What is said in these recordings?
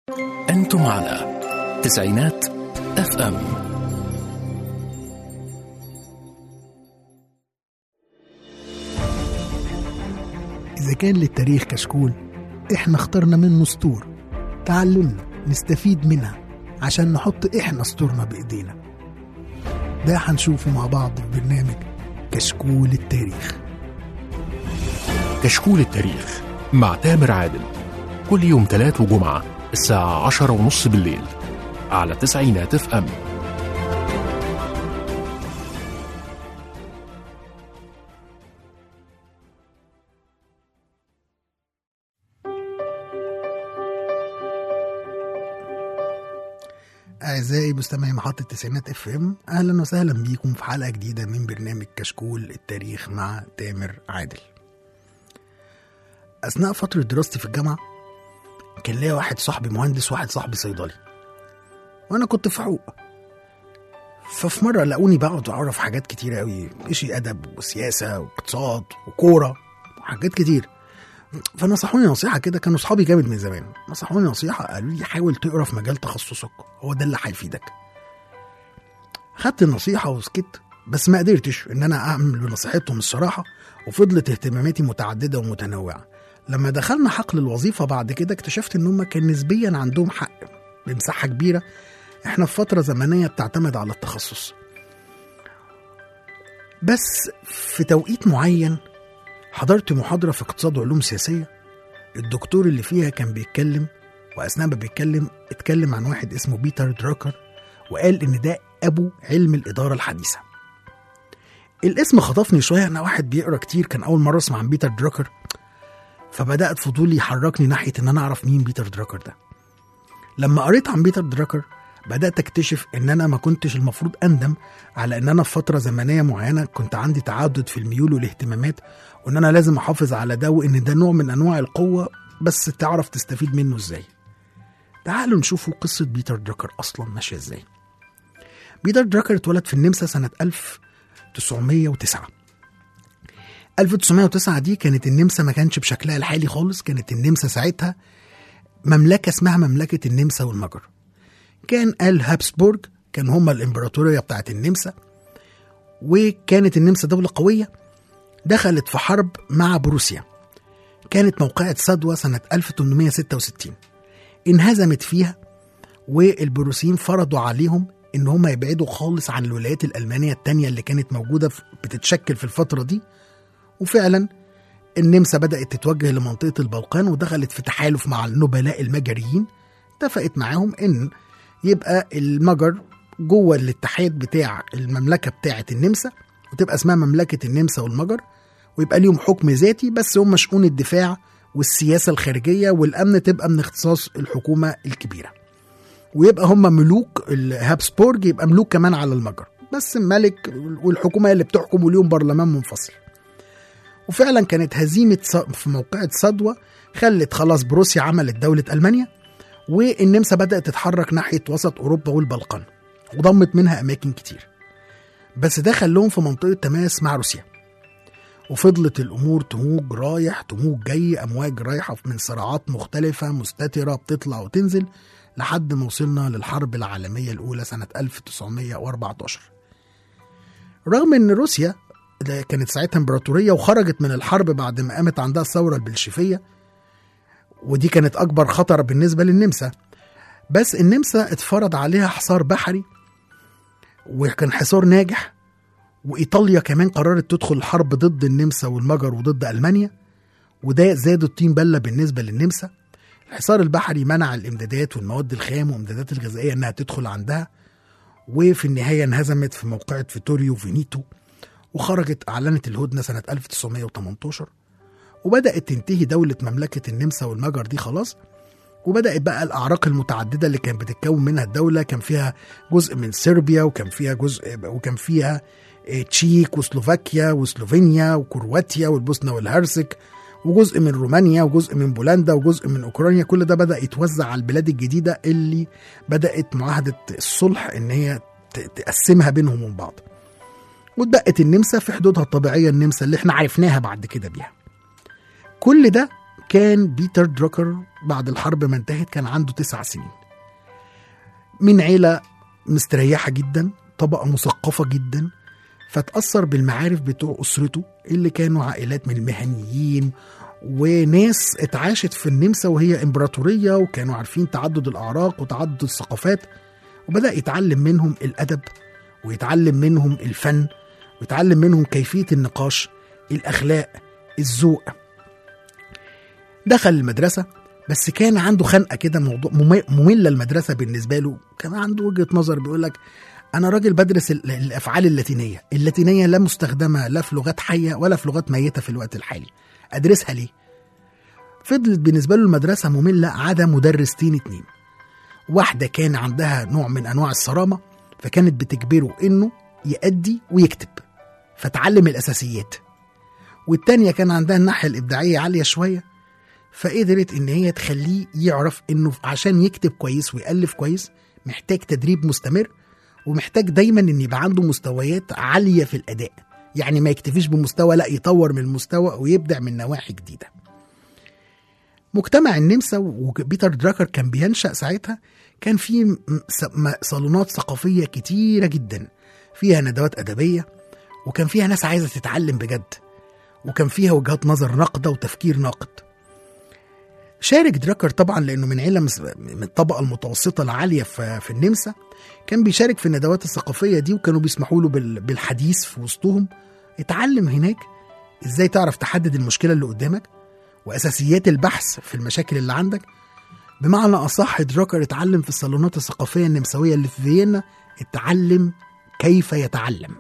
أنتم على تسعينات اف ام إذا كان للتاريخ كشكول إحنا اخترنا منه سطور تعلمنا نستفيد منها عشان نحط إحنا سطورنا بإيدينا ده هنشوفه مع بعض في برنامج كشكول التاريخ كشكول التاريخ مع تامر عادل كل يوم تلات وجمعة الساعة عشرة ونص بالليل على تسعينات اف ام أعزائي مستمعي محطة تسعينات اف ام أهلا وسهلا بيكم في حلقة جديدة من برنامج كشكول التاريخ مع تامر عادل أثناء فترة دراستي في الجامعة كان ليا واحد صاحبي مهندس وواحد صاحبي صيدلي وأنا كنت في حقوق ففي مرة لقوني بقعد أعرف حاجات كتيرة أوي إشي أدب وسياسة واقتصاد وكورة وحاجات كتير فنصحوني نصيحة كده كانوا صحابي جامد من زمان نصحوني نصيحة قالوا لي حاول تقرا في مجال تخصصك هو ده اللي هيفيدك خدت النصيحة وسكت بس ما قدرتش ان انا اعمل بنصيحتهم الصراحة وفضلت اهتماماتي متعددة ومتنوعة لما دخلنا حقل الوظيفة بعد كده اكتشفت ان هم كان نسبيا عندهم حق بمساحة كبيرة احنا في فترة زمنية بتعتمد على التخصص بس في توقيت معين حضرت محاضرة في اقتصاد وعلوم سياسية الدكتور اللي فيها كان بيتكلم وأثناء ما بيتكلم اتكلم عن واحد اسمه بيتر دراكر وقال إن ده أبو علم الإدارة الحديثة الاسم خطفني شوية أنا واحد بيقرأ كتير كان أول مرة أسمع عن بيتر دراكر فبدأت فضولي يحركني ناحية إن أنا أعرف مين بيتر دراكر ده لما قريت عن بيتر دراكر بدأت أكتشف إن أنا ما كنتش المفروض أندم على إن أنا في فترة زمنية معينة كنت عندي تعدد في الميول والاهتمامات وإن أنا لازم أحافظ على ده وإن ده نوع من أنواع القوة بس تعرف تستفيد منه إزاي. تعالوا نشوفوا قصة بيتر دراكر أصلا ماشية إزاي. بيتر دراكر اتولد في النمسا سنة 1909 1909 دي كانت النمسا ما كانش بشكلها الحالي خالص كانت النمسا ساعتها مملكة اسمها مملكة النمسا والمجر كان آل هابسبورج كان هما الإمبراطورية بتاعت النمسا وكانت النمسا دولة قوية دخلت في حرب مع بروسيا كانت موقعة صدوة سنة 1866 انهزمت فيها والبروسيين فرضوا عليهم ان هم يبعدوا خالص عن الولايات الألمانية التانية اللي كانت موجودة في بتتشكل في الفترة دي وفعلا النمسا بدأت تتوجه لمنطقة البلقان ودخلت في تحالف مع النبلاء المجريين اتفقت معاهم ان يبقى المجر جوه الاتحاد بتاع المملكة بتاعة النمسا وتبقى اسمها مملكة النمسا والمجر ويبقى ليهم حكم ذاتي بس هم شؤون الدفاع والسياسة الخارجية والأمن تبقى من اختصاص الحكومة الكبيرة ويبقى هم ملوك الهابسبورج يبقى ملوك كمان على المجر بس الملك والحكومة اللي بتحكم وليهم برلمان منفصل وفعلا كانت هزيمة ص- في موقعة صدوة خلت خلاص بروسيا عملت دولة ألمانيا والنمسا بدأت تتحرك ناحية وسط أوروبا والبلقان وضمت منها أماكن كتير بس ده خلهم في منطقة تماس مع روسيا وفضلت الأمور تموج رايح تموج جاي أمواج رايحة من صراعات مختلفة مستترة بتطلع وتنزل لحد ما وصلنا للحرب العالمية الأولى سنة 1914 رغم إن روسيا ده كانت ساعتها امبراطورية وخرجت من الحرب بعد ما قامت عندها الثورة البلشفية ودي كانت أكبر خطر بالنسبة للنمسا بس النمسا اتفرض عليها حصار بحري وكان حصار ناجح وإيطاليا كمان قررت تدخل الحرب ضد النمسا والمجر وضد ألمانيا وده زاد الطين بلة بالنسبة للنمسا الحصار البحري منع الامدادات والمواد الخام والامدادات الغذائية انها تدخل عندها وفي النهاية انهزمت في موقعة فيتوريو فينيتو وخرجت أعلنت الهدنة سنة 1918 وبدأت تنتهي دولة مملكة النمسا والمجر دي خلاص وبدأت بقى الأعراق المتعددة اللي كانت بتتكون منها الدولة كان فيها جزء من صربيا وكان فيها جزء وكان فيها آه، تشيك وسلوفاكيا وسلوفينيا وكرواتيا والبوسنة والهرسك وجزء من رومانيا وجزء من بولندا وجزء من اوكرانيا كل ده بدا يتوزع على البلاد الجديده اللي بدات معاهده الصلح ان هي ت- تقسمها بينهم وبين بعض واتبقت النمسا في حدودها الطبيعيه النمسا اللي احنا عرفناها بعد كده بيها كل ده كان بيتر دروكر بعد الحرب ما انتهت كان عنده تسع سنين من عيلة مستريحة جدا طبقة مثقفة جدا فتأثر بالمعارف بتوع أسرته اللي كانوا عائلات من المهنيين وناس اتعاشت في النمسا وهي إمبراطورية وكانوا عارفين تعدد الأعراق وتعدد الثقافات وبدأ يتعلم منهم الأدب ويتعلم منهم الفن ويتعلم منهم كيفية النقاش الأخلاق الذوق دخل المدرسة بس كان عنده خنقة كده موضوع مم- مملة المدرسة بالنسبة له كان عنده وجهة نظر بيقول لك أنا راجل بدرس ال- الأفعال اللاتينية اللاتينية لا مستخدمة لا في لغات حية ولا في لغات ميتة في الوقت الحالي أدرسها ليه؟ فضلت بالنسبة له المدرسة مملة عدا مدرستين اتنين واحدة كان عندها نوع من أنواع الصرامة فكانت بتجبره إنه يأدي ويكتب فتعلم الأساسيات والتانية كان عندها الناحية الإبداعية عالية شوية فقدرت إن هي تخليه يعرف إنه عشان يكتب كويس ويألف كويس محتاج تدريب مستمر ومحتاج دايما إن يبقى عنده مستويات عالية في الأداء يعني ما يكتفيش بمستوى لا يطور من المستوى ويبدع من نواحي جديدة مجتمع النمسا وبيتر دراكر كان بينشأ ساعتها كان في م- س- م- صالونات ثقافية كتيرة جدا فيها ندوات أدبية وكان فيها ناس عايزة تتعلم بجد وكان فيها وجهات نظر ناقدة وتفكير ناقد شارك دراكر طبعا لأنه من عيلة مس- من الطبقة المتوسطة العالية في في النمسا كان بيشارك في الندوات الثقافية دي وكانوا بيسمحوا له بال- بالحديث في وسطهم اتعلم هناك ازاي تعرف تحدد المشكلة اللي قدامك واساسيات البحث في المشاكل اللي عندك بمعنى اصح دراكر اتعلم في الصالونات الثقافيه النمساويه اللي في فيينا اتعلم كيف يتعلم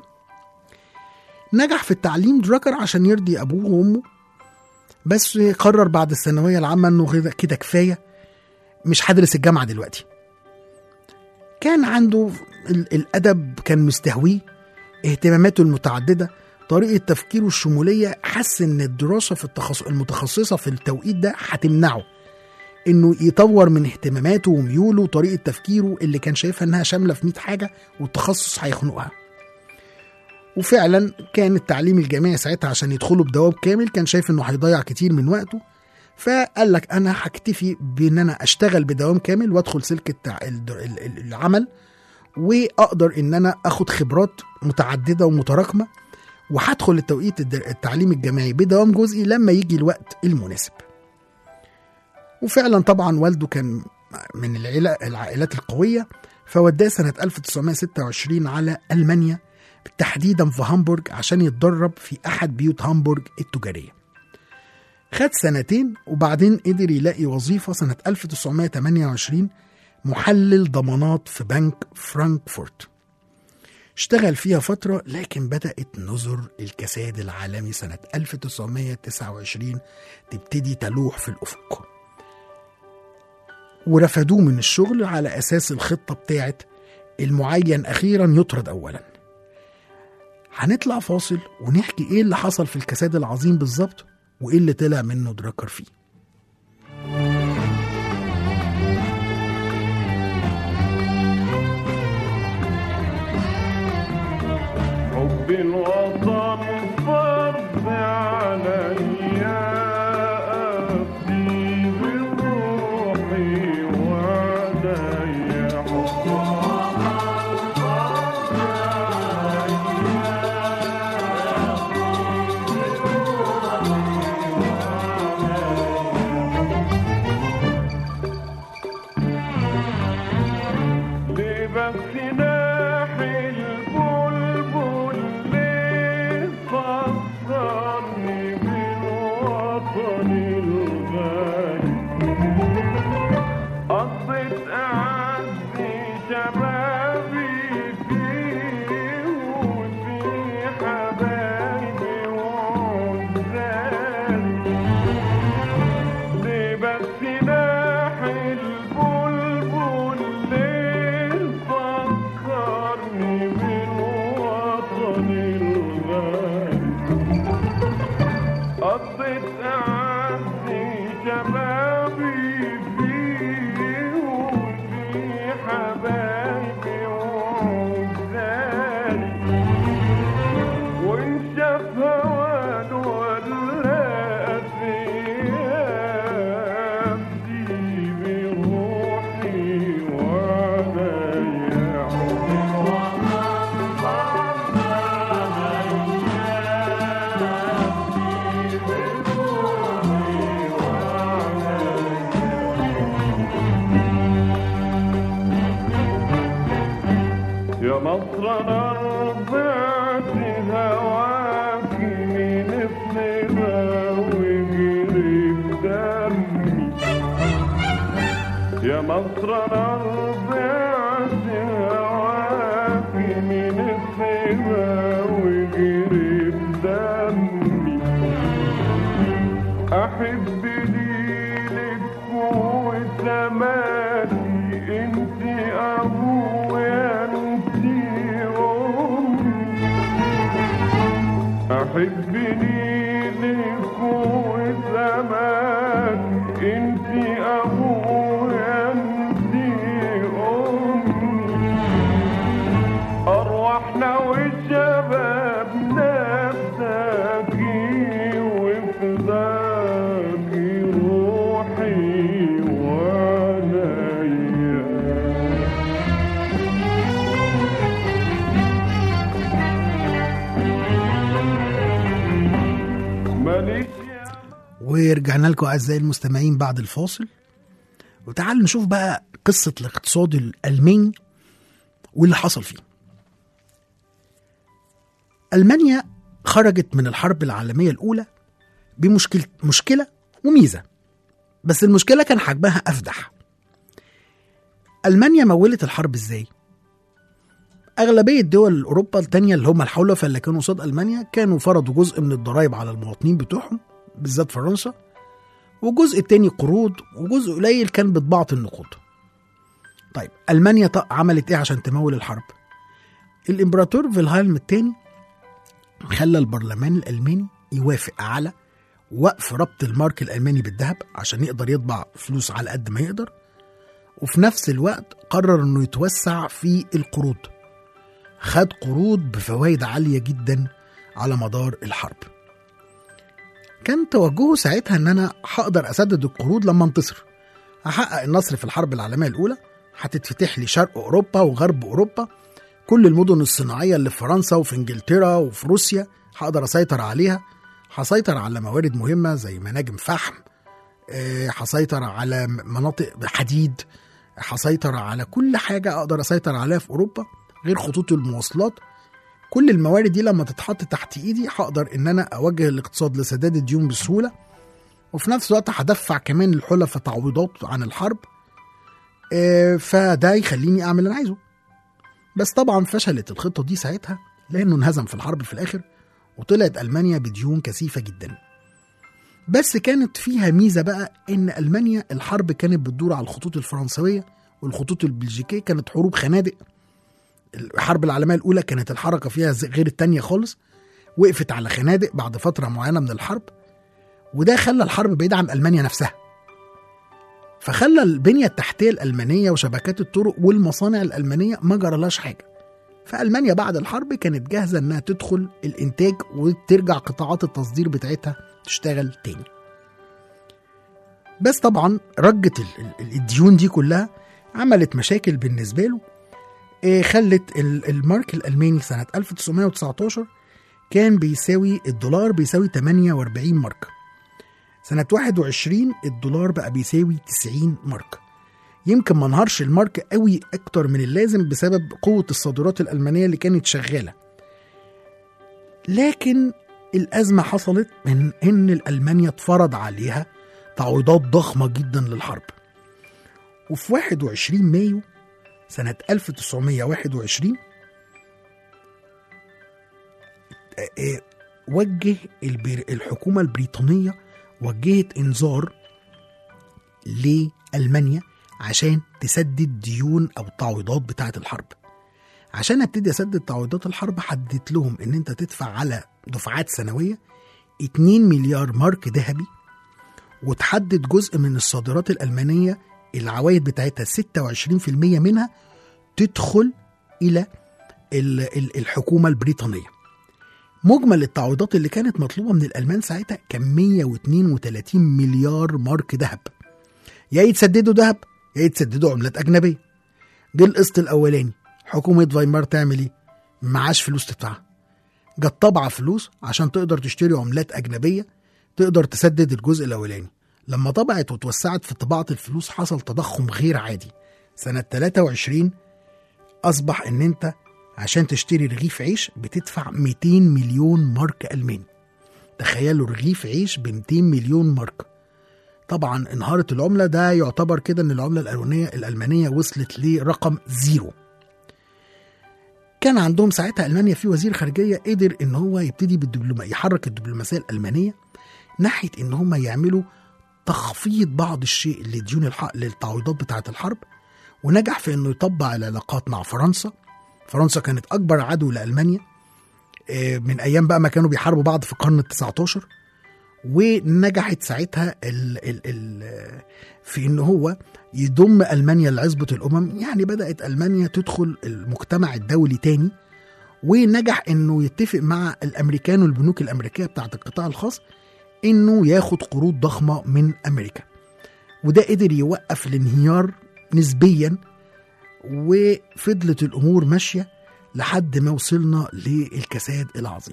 نجح في التعليم دراكر عشان يرضي ابوه وامه بس قرر بعد الثانويه العامه انه كده- كده كفايه مش هدرس الجامعه دلوقتي كان عنده ال- الادب كان مستهويه اهتماماته المتعدده طريقه تفكيره الشموليه حس ان الدراسه في التخصص المتخصصه في التوقيت ده هتمنعه انه يطور من اهتماماته وميوله وطريقه تفكيره اللي كان شايفها انها شامله في 100 حاجه والتخصص هيخنقها وفعلا كان التعليم الجامعي ساعتها عشان يدخله بدوام كامل كان شايف انه هيضيع كتير من وقته فقال لك انا هكتفي بان انا اشتغل بدوام كامل وادخل سلك التع... ال- ال- ال- العمل واقدر ان انا اخد خبرات متعدده ومتراكمه وهدخل التوقيت الد- التعليم الجامعي بدوام جزئي لما يجي الوقت المناسب وفعلا طبعا والده كان من العلا- العائلات القوية فوداه سنة 1926 على ألمانيا تحديدا في هامبورج عشان يتدرب في أحد بيوت هامبورج التجارية خد سنتين وبعدين قدر يلاقي وظيفة سنة 1928 محلل ضمانات في بنك فرانكفورت اشتغل فيها فترة لكن بدأت نذر الكساد العالمي سنة 1929 تبتدي تلوح في الأفق ورفدوه من الشغل على أساس الخطة بتاعت المعين أخيرا يطرد أولا هنطلع فاصل ونحكي إيه اللي حصل في الكساد العظيم بالظبط وإيه اللي طلع منه دراكر فيه حب الوطن فرض عليا أفدي بروحي وعدي لبس ناحي البلبل ليه فكرني بالوطن الغالي قضيت أعزي شبابي فيه وفي حبايبي وعزالي لبس ناحي البلبل ليه فكرني بالوطن الغالي قضيت أعزي شبابي فيه وفي حبايبي وعزالي وانشف هوان ولا أسياب مصر انا رضعت هواك من الصبا وجري بدمي يا مصر انا رضعت هواك من الصبا وجري بدمي احب ليلك وسماتي انت ابويا انت امي احب ليلك وسماتي انت ابويا انت امي أرواحنا وشبابنا بتاكي وفداكي روحي وعنايا ماليش ورجعنا لكم اعزائي المستمعين بعد الفاصل وتعالوا نشوف بقى قصه الاقتصاد الالماني واللي حصل فيه. المانيا خرجت من الحرب العالميه الاولى بمشكله مشكله وميزه بس المشكله كان حجمها افدح. المانيا مولت الحرب ازاي؟ اغلبيه دول اوروبا التانية اللي هم الحلفاء اللي كانوا قصاد المانيا كانوا فرضوا جزء من الضرائب على المواطنين بتوعهم بالذات فرنسا وجزء التاني قروض وجزء قليل كان بطباعة النقود طيب ألمانيا ط- عملت إيه عشان تمول الحرب الإمبراطور فيلهلم الثاني خلى البرلمان الألماني يوافق على وقف ربط المارك الألماني بالذهب عشان يقدر يطبع فلوس على قد ما يقدر وفي نفس الوقت قرر انه يتوسع في القروض خد قروض بفوائد عالية جدا على مدار الحرب كان توجهه ساعتها ان انا هقدر اسدد القروض لما انتصر هحقق النصر في الحرب العالميه الاولى هتتفتح لي شرق اوروبا وغرب اوروبا كل المدن الصناعيه اللي في فرنسا وفي انجلترا وفي روسيا هقدر اسيطر عليها هسيطر على موارد مهمه زي مناجم فحم آه، هسيطر على م- مناطق حديد هسيطر على كل حاجه اقدر اسيطر عليها في اوروبا غير خطوط المواصلات كل الموارد دي لما تتحط تحت ايدي هقدر ان انا اوجه الاقتصاد لسداد الديون بسهوله وفي نفس الوقت هدفع كمان الحلفاء تعويضات عن الحرب آه، فده يخليني اعمل اللي انا عايزه بس طبعا فشلت الخطه دي ساعتها لانه انهزم في الحرب في الاخر وطلعت المانيا بديون كثيفه جدا بس كانت فيها ميزه بقى ان المانيا الحرب كانت بتدور على الخطوط الفرنسويه والخطوط البلجيكيه كانت حروب خنادق الحرب العالميه الاولى كانت الحركه فيها زي- غير التانية خالص وقفت على خنادق بعد فتره معينه من الحرب وده خلى الحرب بعيد عن المانيا نفسها فخلى البنيه التحتيه الالمانيه وشبكات الطرق والمصانع الالمانيه ما جرالهاش حاجه فالمانيا بعد الحرب كانت جاهزه انها تدخل الانتاج وترجع قطاعات التصدير بتاعتها تشتغل تاني بس طبعا رجة ال- ال- الديون دي كلها عملت مشاكل بالنسبه له إيه، خلت ال- المارك الالماني سنه 1919 كان بيساوي الدولار بيساوي 48 مارك سنة 21 الدولار بقى بيساوي 90 مارك يمكن ما انهارش المارك قوي اكتر من اللازم بسبب قوة الصادرات الألمانية اللي كانت شغالة لكن الأزمة حصلت من إن الألمانيا اتفرض عليها تعويضات ضخمة جدا للحرب وفي 21 مايو سنة 1921 آه، آه، وجه البر- الحكومة البريطانية وجهت إنذار لألمانيا عشان تسدد ديون أو التعويضات بتاعة الحرب عشان ابتدي اسدد تعويضات الحرب حددت لهم ان انت تدفع على دفعات سنويه 2 مليار مارك ذهبي وتحدد جزء من الصادرات الالمانيه العوائد بتاعتها 26% منها تدخل الى ال- ال- الحكومه البريطانيه. مجمل التعويضات اللي كانت مطلوبه من الالمان ساعتها كان 132 مليار مارك ذهب. يا يتسددوا ذهب يا يتسددوا عملات اجنبيه. جه القسط الاولاني حكومه فايمار تعمل ايه؟ معاش فلوس تدفعها. جت طبعة فلوس عشان تقدر تشتري عملات أجنبية تقدر تسدد الجزء الأولاني لما طبعت وتوسعت في طباعة الفلوس حصل تضخم غير عادي سنة 23 أصبح إن أنت عشان تشتري رغيف عيش بتدفع 200 مليون مارك ألماني تخيلوا رغيف عيش ب 200 مليون مارك طبعا انهارت العملة ده يعتبر كده ان العملة الألمانية الألمانية وصلت لرقم زيرو كان عندهم ساعتها ألمانيا في وزير خارجية قدر ان هو يبتدي بالدبلوما يحرك الدبلوماسية الألمانية ناحية ان هم يعملوا تخفيض بعض الشيء لديون الحق للتعويضات بتاعة الحرب ونجح في انه يطبع العلاقات مع فرنسا فرنسا كانت اكبر عدو لالمانيا آه، من ايام بقى ما كانوا بيحاربوا بعض في القرن ال19 ونجحت ساعتها ال ال ال في ان هو يضم المانيا لعصبه الامم يعني بدات المانيا تدخل المجتمع الدولي تاني ونجح انه يتفق مع الامريكان والبنوك الامريكيه بتاعت القطاع الخاص انه ياخد قروض ضخمه من امريكا وده قدر يوقف الانهيار نسبيا وفضلت الامور ماشيه لحد ما وصلنا للكساد العظيم.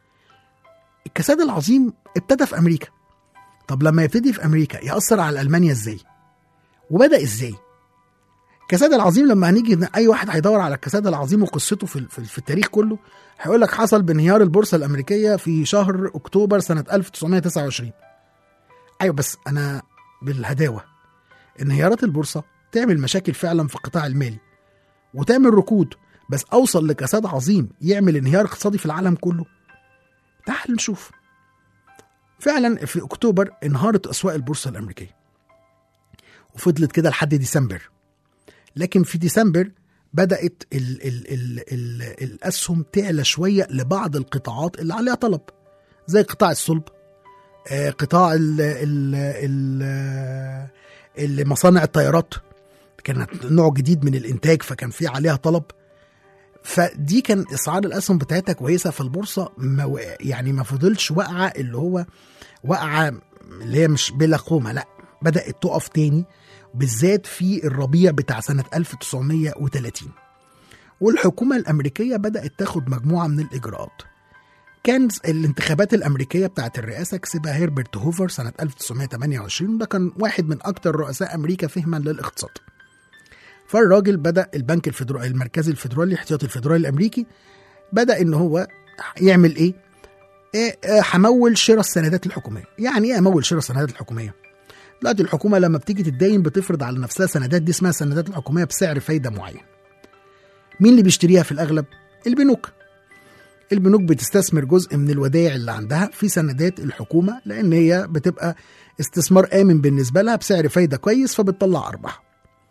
الكساد العظيم ابتدى في امريكا. طب لما يبتدي في امريكا ياثر على المانيا ازاي؟ وبدا ازاي؟ الكساد العظيم لما هنيجي اي واحد هيدور على الكساد العظيم وقصته في, في, في التاريخ كله هيقول لك حصل بانهيار البورصه الامريكيه في شهر اكتوبر سنه 1929. ايوه بس انا بالهداوه انهيارات البورصه تعمل مشاكل فعلا في القطاع المالي وتعمل ركود بس اوصل لكساد عظيم يعمل انهيار اقتصادي في العالم كله تعال نشوف فعلا في اكتوبر انهارت اسواق البورصه الامريكيه وفضلت كده لحد ديسمبر لكن في ديسمبر بدات ال ال ال ال الاسهم تعلى شويه لبعض القطاعات اللي عليها طلب زي قطاع الصلب آه، قطاع ال ال ال ال- مصانع الطيارات كانت نوع جديد من الانتاج فكان في عليها طلب فدي كان اسعار الاسهم بتاعتها كويسه فالبورصه ما وقع- يعني ما فضلش واقعه اللي هو واقعه اللي هي مش بلا قومه لا بدات تقف تاني بالذات في الربيع بتاع سنه 1930 والحكومه الامريكيه بدات تاخد مجموعه من الاجراءات كان الانتخابات الامريكيه بتاعت الرئاسه كسبها هيربرت هوفر سنه 1928 وده كان واحد من اكتر رؤساء امريكا فهما للاقتصاد فالراجل بدا البنك الفدرالي المركزي الفدرالي الاحتياطي الفدرالي الامريكي بدا ان هو يعمل ايه؟ إيه، آه، همول شراء السندات الحكوميه، يعني ايه امول شراء السندات الحكوميه؟ دلوقتي الحكومه لما بتيجي تتدين بتفرض على نفسها سندات دي اسمها السندات الحكوميه بسعر فايده معين. مين اللي بيشتريها في الاغلب؟ البنوك. البنوك بتستثمر جزء من الودائع اللي عندها في سندات الحكومه لان هي بتبقى استثمار امن بالنسبه لها بسعر فايده كويس فبتطلع ارباح.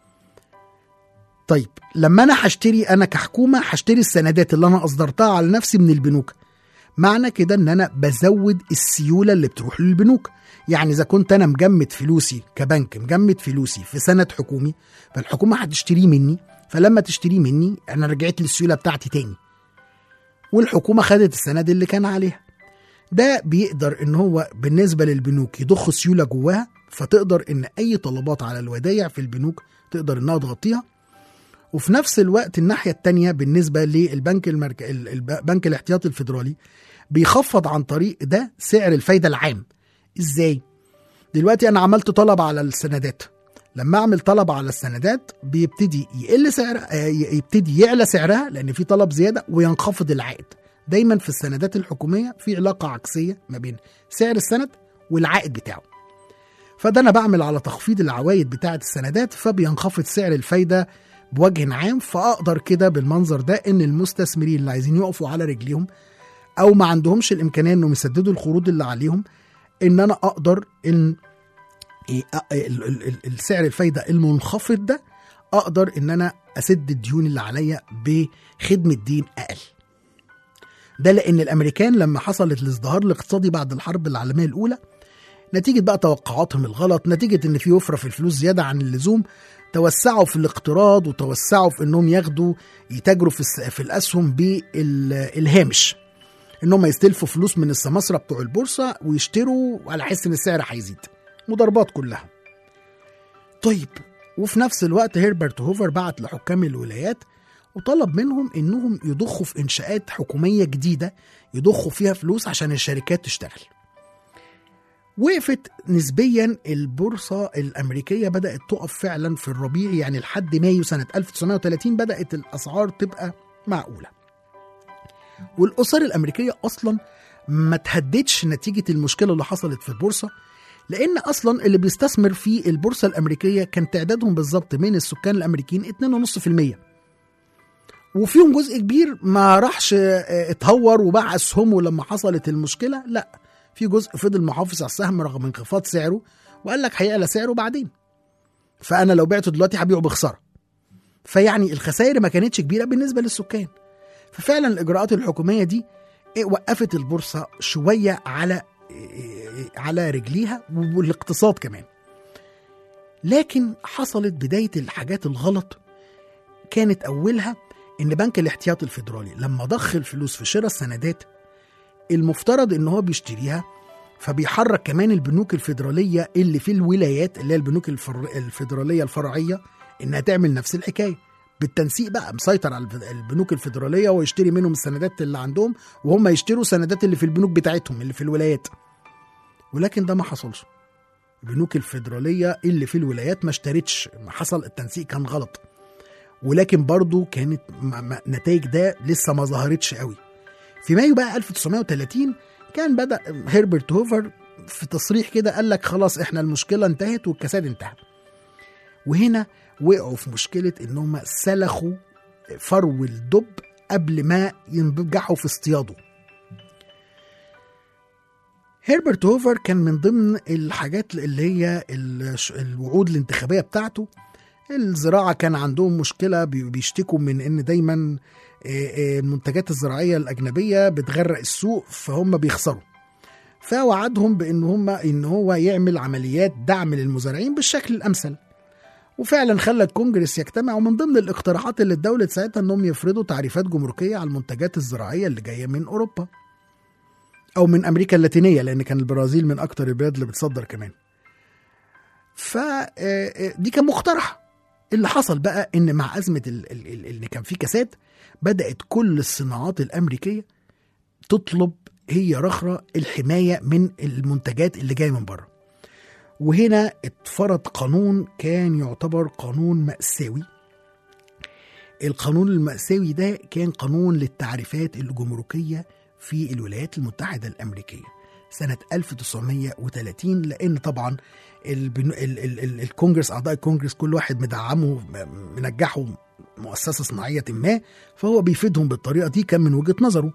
طيب لما انا هشتري انا كحكومه هشتري السندات اللي انا اصدرتها على نفسي من البنوك معنى كده ان انا بزود السيوله اللي بتروح للبنوك يعني اذا كنت انا مجمد فلوسي كبنك مجمد فلوسي في سند حكومي فالحكومه هتشتريه مني فلما تشتريه مني انا رجعت للسيوله بتاعتي تاني والحكومه خدت السند اللي كان عليها ده بيقدر ان هو بالنسبه للبنوك يضخ سيوله جواها فتقدر ان اي طلبات على الودايع في البنوك تقدر انها تغطيها وفي نفس الوقت الناحية التانية بالنسبة للبنك المرك... ال- البنك الاحتياطي الفيدرالي بيخفض عن طريق ده سعر الفايدة العام ازاي؟ دلوقتي انا عملت طلب على السندات لما اعمل طلب على السندات بيبتدي يقل سعر آه، ي- يبتدي يعلى سعرها لان في طلب زياده وينخفض العائد دايما في السندات الحكوميه في علاقه عكسيه ما بين سعر السند والعائد بتاعه فده انا بعمل على تخفيض العوائد بتاعه السندات فبينخفض سعر الفايده بوجه عام فاقدر كده بالمنظر ده ان المستثمرين اللي عايزين يقفوا على رجليهم او ما عندهمش الامكانيه انهم يسددوا القروض اللي عليهم ان انا اقدر ان إيه، أ- ال- ال- ال- السعر الفايده المنخفض ده اقدر ان انا اسد الديون اللي عليا بخدمه دين اقل ده لان الامريكان لما حصلت الازدهار الاقتصادي بعد الحرب العالميه الاولى نتيجه بقى توقعاتهم الغلط نتيجه ان في وفره في الفلوس زياده عن اللزوم توسعوا في الاقتراض وتوسعوا في انهم ياخدوا يتاجروا في الس- في الاسهم بالهامش انهم يستلفوا فلوس من السماسره بتوع البورصه ويشتروا على حس ان السعر هيزيد مضاربات كلها طيب وفي نفس الوقت هيربرت هوفر بعت لحكام الولايات وطلب منهم انهم يضخوا في انشاءات حكوميه جديده يضخوا فيها فلوس عشان الشركات تشتغل وقفت نسبيا البورصة الأمريكية بدأت تقف فعلا في الربيع يعني لحد مايو سنة 1930 بدأت الأسعار تبقى معقولة والاسر الامريكيه اصلا ما تهددش نتيجه المشكله اللي حصلت في البورصه لان اصلا اللي بيستثمر في البورصه الامريكيه كان تعدادهم بالظبط من السكان الامريكيين 2.5% وفيهم جزء كبير ما راحش آه، اتهور وباع اسهمه لما حصلت المشكله لا في جزء فضل محافظ على السهم رغم انخفاض سعره وقال لك هيعلى سعره بعدين فانا لو بعته دلوقتي هبيعه بخساره فيعني الخسائر ما كانتش كبيره بالنسبه للسكان ففعلا الاجراءات الحكوميه دي إيه، وقفت البورصه شويه على إيه، على رجليها والاقتصاد كمان لكن حصلت بدايه الحاجات الغلط كانت اولها ان بنك الاحتياط الفيدرالي لما ضخ الفلوس في شراء السندات المفترض ان هو بيشتريها فبيحرك كمان البنوك الفيدراليه اللي في الولايات اللي هي البنوك الفر... الفيدراليه الفرعيه انها تعمل نفس الحكايه بالتنسيق بقى مسيطر على الف- البنوك الفيدراليه ويشتري منهم السندات اللي عندهم وهم يشتروا سندات اللي في البنوك بتاعتهم اللي في الولايات ولكن ده ما حصلش البنوك الفيدراليه اللي في الولايات ما اشترتش ما حصل التنسيق كان غلط ولكن برضو كانت نتائج ده لسه ما ظهرتش قوي في مايو بقى 1930 كان بدا هيربرت هوفر في تصريح كده قال لك خلاص احنا المشكله انتهت والكساد انتهى وهنا وقعوا في مشكله ان هم سلخوا فرو الدب قبل ما ينجحوا في اصطياده هيربرت هوفر كان من ضمن الحاجات اللي هي الش- الوعود الانتخابيه بتاعته الزراعه كان عندهم مشكله بي- بيشتكوا من ان دايما آه، آه، المنتجات الزراعيه الاجنبيه بتغرق السوق فهم بيخسروا فوعدهم بان هم ان هو يعمل عمليات دعم للمزارعين بالشكل الامثل وفعلا خلى الكونجرس يجتمع ومن ضمن الاقتراحات اللي الدولة ساعتها انهم يفرضوا تعريفات جمركيه على المنتجات الزراعيه اللي جايه من اوروبا او من امريكا اللاتينيه لان كان البرازيل من اكتر البلاد اللي بتصدر كمان ف آه، آه، دي كان مقترح اللي حصل بقى ان مع ازمه ال- ال- ال- اللي كان فيه كساد بدات كل الصناعات الامريكيه تطلب هي رخرة الحمايه من المنتجات اللي جايه من بره وهنا اتفرض قانون كان يعتبر قانون مأساوي القانون المأساوي ده كان قانون للتعريفات الجمركية في الولايات المتحدة الأمريكية سنة 1930 لأن طبعا البن... ال... ال... ال... الكونجرس أعضاء الكونجرس كل واحد مدعمه م- منجحه مؤسسة صناعية ما فهو بيفيدهم بالطريقة دي كان من وجهة نظره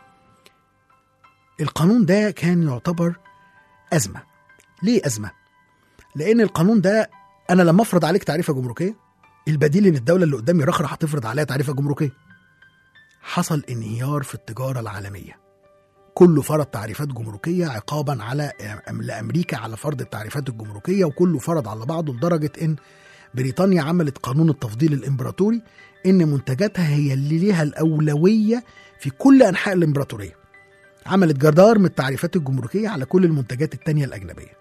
القانون ده كان يعتبر أزمة ليه أزمة؟ لان القانون ده انا لما افرض عليك تعريفه جمركيه البديل ان الدوله اللي قدامي رخرة هتفرض عليها تعريفه جمركيه حصل انهيار في التجاره العالميه كله فرض تعريفات جمركيه عقابا على لامريكا على فرض التعريفات الجمركيه وكله فرض على بعضه لدرجه ان بريطانيا عملت قانون التفضيل الامبراطوري ان منتجاتها هي اللي ليها الاولويه في كل انحاء الامبراطوريه عملت جدار من التعريفات الجمركيه على كل المنتجات التانية الاجنبيه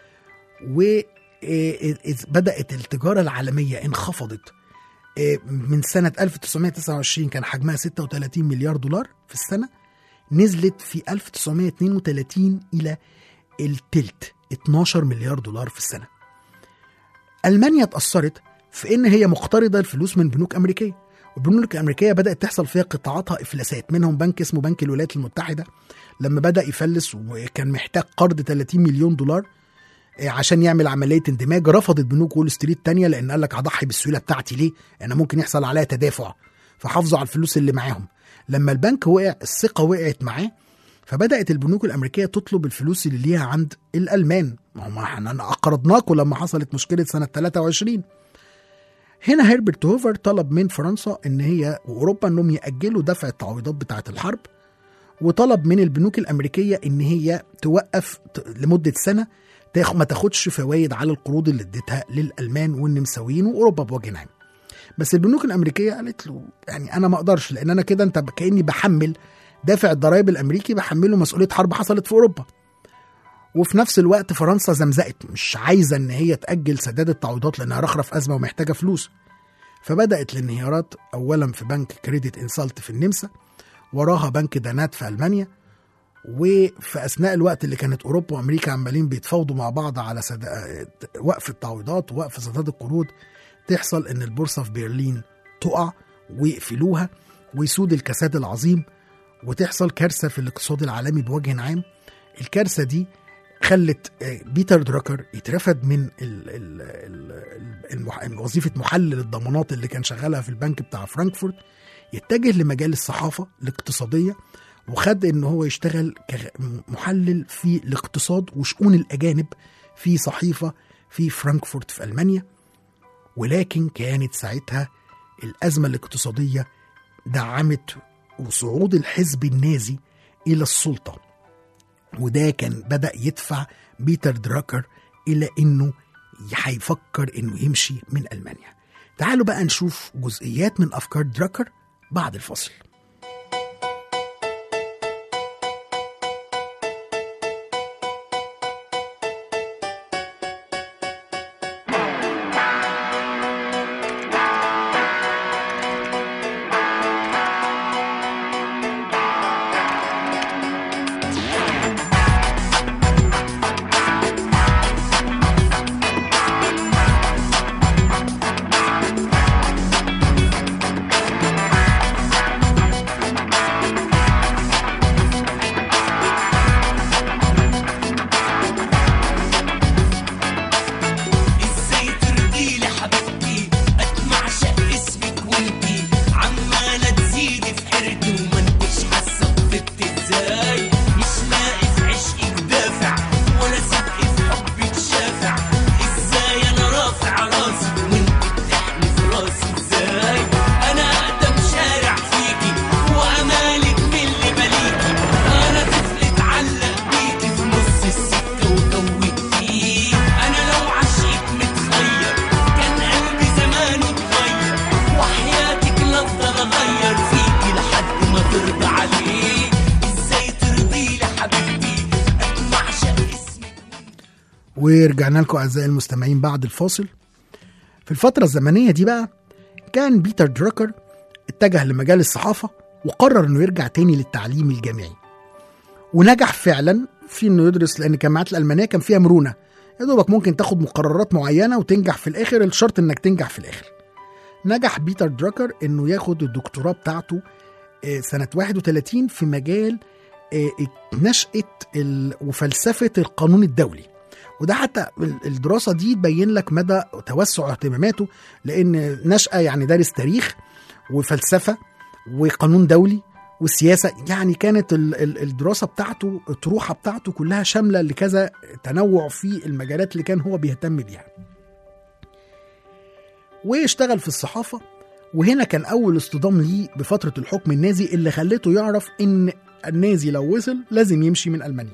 وبدأت التجارة العالمية انخفضت آه، من سنة 1929 كان حجمها 36 مليار دولار في السنة نزلت في 1932 إلى التلت 12 مليار دولار في السنة ألمانيا اتأثرت في إن هي مقترضة الفلوس من بنوك أمريكية والبنوك الأمريكية بدأت تحصل فيها قطاعاتها إفلاسات منهم بنك اسمه بنك الولايات المتحدة لما بدأ يفلس وكان محتاج قرض 30 مليون دولار آه، عشان يعمل عمليه اندماج رفضت بنوك وول ستريت تانية لان قال لك هضحي بالسيوله بتاعتي ليه؟ انا ممكن يحصل عليها تدافع فحافظوا على الفلوس اللي معاهم لما البنك وقع الثقه وقعت معاه فبدات البنوك الامريكيه تطلب الفلوس اللي ليها عند الالمان ما هم احنا اقرضناكم لما حصلت مشكله سنه 23 هنا هيربرت هوفر طلب من فرنسا ان هي واوروبا انهم ياجلوا دفع التعويضات بتاعه الحرب وطلب من البنوك الامريكيه ان هي توقف ت- لمده سنه تاخ ما تاخدش فوائد على القروض اللي اديتها للالمان والنمساويين واوروبا بوجه عام بس البنوك الامريكيه قالت له يعني انا ما اقدرش لان انا كده انت كاني بحمل دافع الضرائب الامريكي بحمله مسؤوليه حرب حصلت في اوروبا وفي نفس الوقت فرنسا زمزقت مش عايزه ان هي تاجل سداد التعويضات لانها رخره في ازمه ومحتاجه فلوس فبدات الانهيارات اولا في بنك كريديت انسالت في النمسا وراها بنك دانات في المانيا وفي اثناء الوقت اللي كانت اوروبا وامريكا عمالين بيتفاوضوا مع بعض على سد... وقف التعويضات ووقف سداد القروض تحصل ان البورصه في برلين تقع ويقفلوها ويسود الكساد العظيم وتحصل كارثه في الاقتصاد العالمي بوجه عام الكارثه دي خلت آه، بيتر دراكر يترفد من ال ال ال المح... وظيفه محلل الضمانات اللي كان شغالها في البنك بتاع فرانكفورت يتجه لمجال الصحافه الاقتصاديه وخد ان هو يشتغل كمحلل في الاقتصاد وشؤون الاجانب في صحيفه في فرانكفورت في المانيا ولكن كانت ساعتها الازمه الاقتصاديه دعمت وصعود الحزب النازي الى السلطه وده كان بدا يدفع بيتر دراكر الى انه هيفكر انه يمشي من المانيا تعالوا بقى نشوف جزئيات من افكار دراكر بعد الفصل ازاي ترضي لي حبيبتي اتمع شق اسمك وانتي عمالة تزيدي في حيرتي وما انتش حاسة بطيبتي ازاي مش لاقي في عشقك دافع ولا صدقي في حبك شافع ازاي انا رافع راسي وانت بتحني في راسي ازاي انا اقدم شارع فيكي وامالك من اللي بليكي انا طفل اتعلق بيكي في نص السكة وتوهتيه انا لو عشقك متخير كان قلبي زمانه اتغير وحياتك لا افضل اغير فيكي لحد ما ترضى عليه ازاي ترضي لي حبيبتي اتمع شق اسمك ورجعنا لكم اعزائي المستمعين بعد الفاصل في الفترة الزمنية دي بقى كان بيتر دراكر اتجه لمجال الصحافة وقرر انه يرجع تاني للتعليم الجامعي ونجح فعلا في انه يدرس لان الجامعات الالمانيه كان فيها مرونه يا دوبك ممكن تاخد مقررات معينه وتنجح في الاخر الشرط انك تنجح في الاخر نجح بيتر دراكر انه ياخد الدكتوراه بتاعته آه، سنه 31 في مجال آه، نشأة ال- وفلسفة القانون الدولي وده حتى ال- الدراسة دي تبين لك مدى توسع اهتماماته لأن نشأة يعني دارس تاريخ وفلسفة وقانون دولي والسياسة يعني كانت ال- ال- الدراسة بتاعته الطروحة بتاعته كلها شاملة لكذا تنوع في المجالات اللي كان هو بيهتم بيها واشتغل في الصحافة وهنا كان أول اصطدام ليه بفترة الحكم النازي اللي خلته يعرف إن النازي لو وصل لازم يمشي من ألمانيا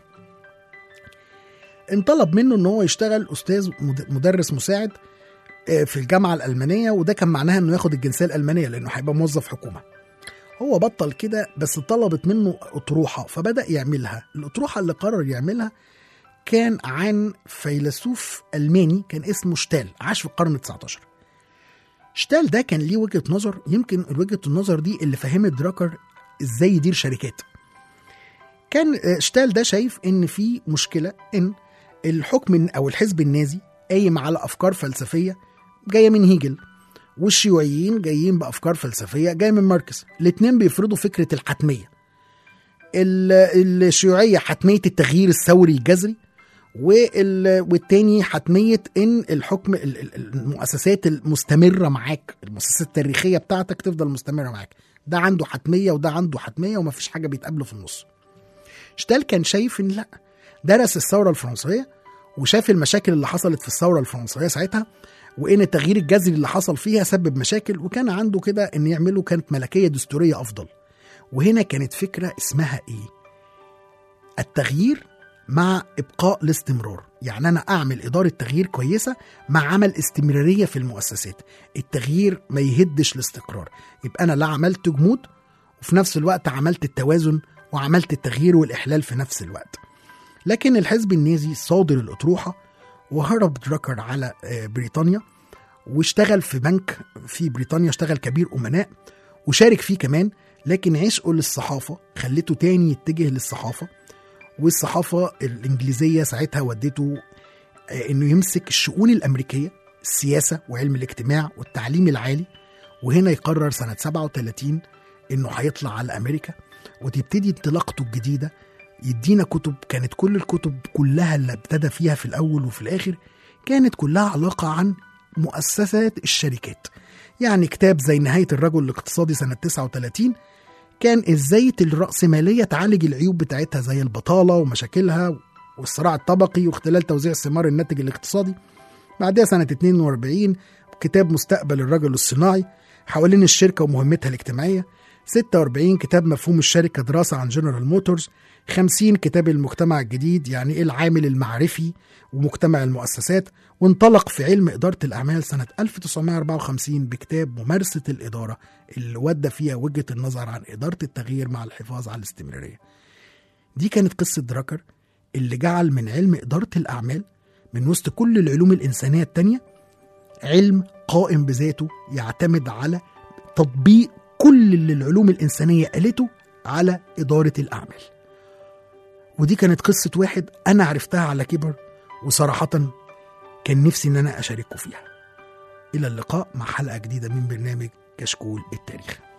انطلب منه ان هو يشتغل استاذ مد- مدرس مساعد آه، في الجامعه الالمانيه وده كان معناها انه ياخد الجنسيه الالمانيه لانه هيبقى موظف حكومه هو بطل كده بس طلبت منه اطروحه فبدا يعملها الاطروحه اللي قرر يعملها كان عن فيلسوف الماني كان اسمه شتال عاش في القرن ال19 شتال ده كان ليه وجهه نظر يمكن وجهه النظر دي اللي فهمت دراكر ازاي يدير شركات كان آه، شتال ده شايف ان في مشكله ان الحكم او الحزب النازي قايم على افكار فلسفيه جايه من هيجل والشيوعيين جايين بافكار فلسفيه جايه من ماركس الاثنين بيفرضوا فكره الحتميه ال- الشيوعيه حتميه التغيير الثوري الجذري وال- والتاني حتميه ان الحكم ال- ال- المؤسسات المستمره معاك المؤسسات التاريخيه بتاعتك تفضل مستمره معاك ده عنده حتميه وده عنده حتميه ومفيش حاجه بيتقابلوا في النص شتال كان شايف ان لا درس الثوره الفرنسيه وشاف المشاكل اللي حصلت في الثوره الفرنسيه ساعتها وان التغيير الجذري اللي حصل فيها سبب مشاكل وكان عنده كده ان يعملوا كانت ملكيه دستوريه افضل وهنا كانت فكره اسمها ايه التغيير مع ابقاء الاستمرار يعني انا اعمل اداره تغيير كويسه مع عمل استمراريه في المؤسسات التغيير ما يهدش الاستقرار يبقى انا لا عملت جمود وفي نفس الوقت عملت التوازن وعملت التغيير والاحلال في نفس الوقت لكن الحزب النازي صادر الأطروحة وهرب دراكر على آه، بريطانيا واشتغل في بنك في بريطانيا اشتغل كبير أمناء وشارك فيه كمان لكن عشقه للصحافة خلته تاني يتجه للصحافة والصحافة الإنجليزية ساعتها ودته آه، إنه يمسك الشؤون الأمريكية السياسة وعلم الاجتماع والتعليم العالي وهنا يقرر سنة 37 إنه هيطلع على أمريكا وتبتدي انطلاقته الجديده يدينا كتب كانت كل الكتب كلها اللي ابتدى فيها في الاول وفي الاخر كانت كلها علاقه عن مؤسسات الشركات يعني كتاب زي نهايه الرجل الاقتصادي سنه 39 كان ازاي الرأسمالية تعالج العيوب بتاعتها زي البطالة ومشاكلها والصراع الطبقي واختلال توزيع الثمار الناتج الاقتصادي بعدها سنة 42 كتاب مستقبل الرجل الصناعي حوالين الشركة ومهمتها الاجتماعية 46 كتاب مفهوم الشركة دراسة عن جنرال موتورز 50 كتاب المجتمع الجديد يعني ايه العامل المعرفي ومجتمع المؤسسات وانطلق في علم إدارة الأعمال سنة 1954 بكتاب ممارسة الإدارة اللي ودى فيها وجهة النظر عن إدارة التغيير مع الحفاظ على الاستمرارية دي كانت قصة دراكر اللي جعل من علم إدارة الأعمال من وسط كل العلوم الإنسانية التانية علم قائم بذاته يعتمد على تطبيق كل اللي العلوم الإنسانية قالته على إدارة الأعمال ودي كانت قصة واحد أنا عرفتها على كبر وصراحة كان نفسي إن أنا أشارككم فيها إلى اللقاء مع حلقة جديدة من برنامج كشكول التاريخ